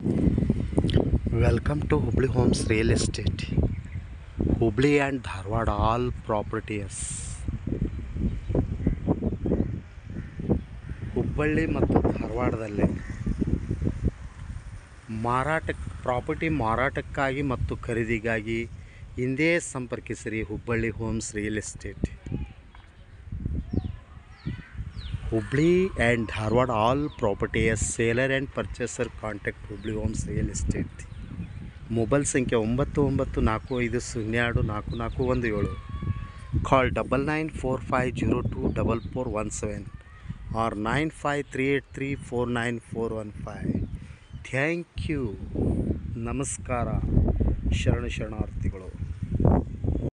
welcome to Hubli homes real estate Hubli and Dharwad all properties Hubballi ಮತ್ತು ಧಾರವಾಡದಲ್ಲಿ ಮಾರಾಟಕ್ಕೆ ಪ್ರಾಪರ್ಟಿ ಮಾರಾಟಕ್ಕಾಗಿ ಮತ್ತು ಖರೀದಿಗಾಗಿ ಹಿಂದೆ ಸಂಪರ್ಕಿಸಿರಿ Hubballi homes real estate Hubli and Dharwad all properties seller and purchaser contact Hubli homes real estate mobile ಸಂಖ್ಯೆ ಒಂಬತ್ತು ಒಂಬತ್ತು ನಾಲ್ಕು ಐದು ಶೂನ್ಯ ಎರಡು ನಾಲ್ಕು ನಾಲ್ಕು ಒಂದು ಏಳು call double nine four five zero two double four one seven or nine five three eight three four nine four one five thank you ನಮಸ್ಕಾರ ಶರಣ ಶರಣಾರ್ಥಿ